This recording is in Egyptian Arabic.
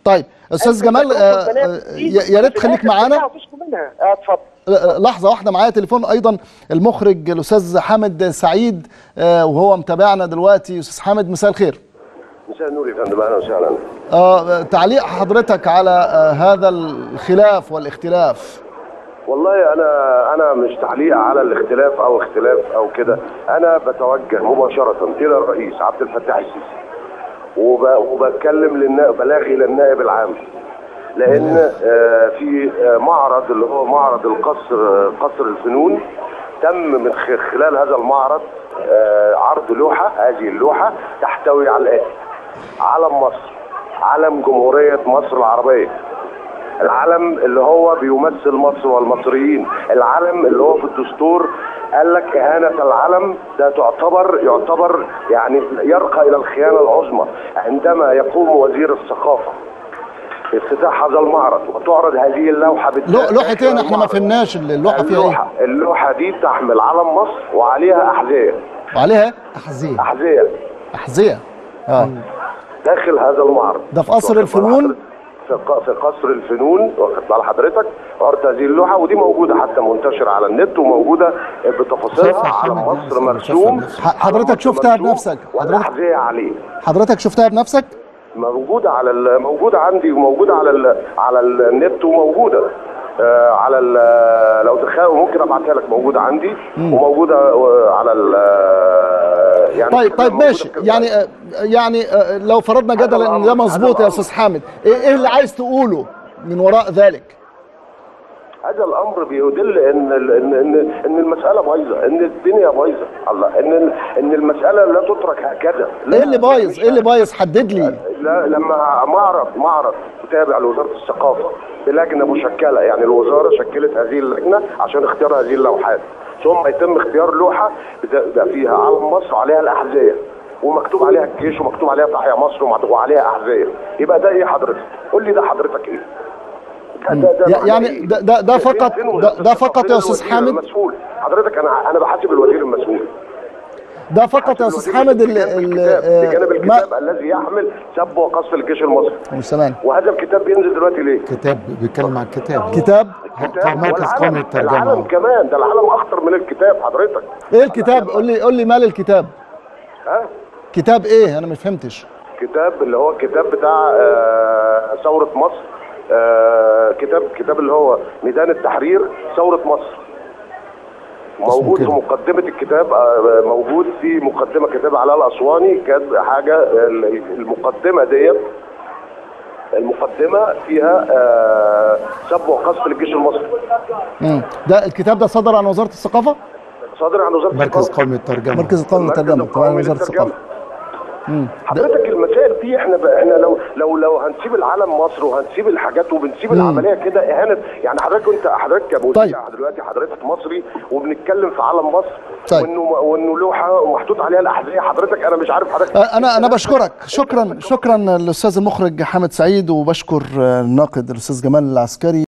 طيب استاذ جمال آه، آه، يا يا ريت خليك معانا منها آه، اتفضل لحظه واحده معايا تليفون ايضا المخرج الاستاذ حامد سعيد آه، وهو متابعنا دلوقتي استاذ حامد مساء الخير مساء النور يا فندم اهلا وسهلا آه، تعليق حضرتك على آه، هذا الخلاف والاختلاف والله انا انا مش تعليق على الاختلاف او اختلاف او كده انا بتوجه مباشره الى الرئيس عبد الفتاح السيسي وب... وبتكلم للنائب بلاغي للنائب العام لان آه، في آه، معرض اللي هو معرض القصر آه، قصر الفنون تم من خ- خلال هذا المعرض آه، عرض لوحه هذه اللوحه تحتوي على الاتي علم مصر علم جمهوريه مصر العربيه العلم اللي هو بيمثل مصر والمصريين العلم اللي هو في الدستور قال لك إهانة العلم ده تعتبر يعتبر يعني يرقى إلى الخيانة العظمى عندما يقوم وزير الثقافة بافتتاح هذا المعرض وتعرض هذه اللوحة لو- بالذات لوحتين داخل احنا ما المعرض. فهمناش اللوحه فيها ايه اللوحة اللوحة دي تحمل علم مصر وعليها أحذية وعليها أحذية أحذية احذيه اه داخل هذا المعرض ده في قصر واخد بال الفنون؟ حضرتك؟ في ق- في قصر الفنون واخد بال حضرتك عرض هذه اللوحه ودي موجوده حتى منتشره على النت وموجوده بتفاصيلها شايفها على حمد مصر يعني مرسوم شايفها ح- حضرتك على مصر شفتها مرسوم بنفسك؟ حضرتك- والاحذيه عليه حضرتك شفتها بنفسك موجوده على ال- موجوده عندي وموجوده على ال- على النت وموجوده آه، على ال- لو تخيل ممكن ابعتها لك موجوده عندي وموجوده آه، على ال يعني طيب طيب موجودة ماشي في كذا يعني آه، يعني آه، لو فرضنا هذا جدلا ان الأمر، ده هذا مظبوط يا الأمر. استاذ حامد ايه إيه اللي عايز تقوله من وراء ذلك هذا الامر بيدل ان ال- ان ان ان المساله بايظه ان الدنيا بايظه الله ان ان المساله لا تترك هكذا لا، ايه اللي بايظ مش- ايه اللي بايظ حدد لي لا لما معرض معرض تابع لوزاره الثقافه بلجنه مشكله يعني الوزاره شكلت هذه اللجنه عشان اختيار هذه اللوحات ثم يتم اختيار لوحه بت- بيبقى فيها علم مصر وعليها الاحذيه ومكتوب عليها الجيش ومكتوب عليها تحيا مصر ومكتوب عليها احذيه يبقى ده ايه حضرتك؟ قول لي ده حضرتك ايه؟ ده- ده- ده يع- معناه يعني إيه؟ ده- ده- ده فين- فقط- فين ده- وزارة ده فقط يا الثقافة؟ أستاذ فين الوزير حامد؟ المسؤول حضرتك انا انا بحاسب الوزير المسؤول ده فقط يا استاذ حامد ال- ال- آه، بجانب ما الكتاب الذي يحمل سب وقصف الجيش المصري مش سامعني وهذا الكتاب بينزل دلوقتي ليه؟ كتاب بيتكلم عن الكتاب كتاب بتاع مركز والعلم- قومي للترجمة. العلم كمان ده العلم اخطر من الكتاب حضرتك ايه الكتاب قول لي قول لي مال الكتاب ها كتاب ايه انا ما فهمتش كتاب اللي هو الكتاب بتاع آه، ثورة مصر آه، كتاب كتاب اللي هو ميدان التحرير ثورة مصر موجود في كده. مقدمة الكتاب آه، موجود في مقدمة كتاب علاء الأسواني كانت حاجة ال- المقدمة ديت المقدمة فيها آه، سب وقصف للجيش المصري مم. ده الكتاب ده صدر عن وزاره الثقافه صادر عن وزارة مركز الثقافة. قومي للترجمة مركز القومي المركز للترجمه تبع القومي وزاره للترجمة. الثقافه مم. حضرتك المسائل دي احنا ب... احنا لو لو لو هنسيب العالم مصر وهنسيب الحاجات وبنسيب العمليه كده اهانه يعني حضرتك انت حضرتك كمذيع طيب. دلوقتي حضرتك مصري وبنتكلم في علم مصر طيب. وانه وانه لوحه ومحطوط عليها الاحذيه حضرتك انا مش عارف حضرتك آه، انا انا بشكرك شكرا شكرا للاستاذ المخرج حامد سعيد وبشكر آه، الناقد الاستاذ جمال العسكري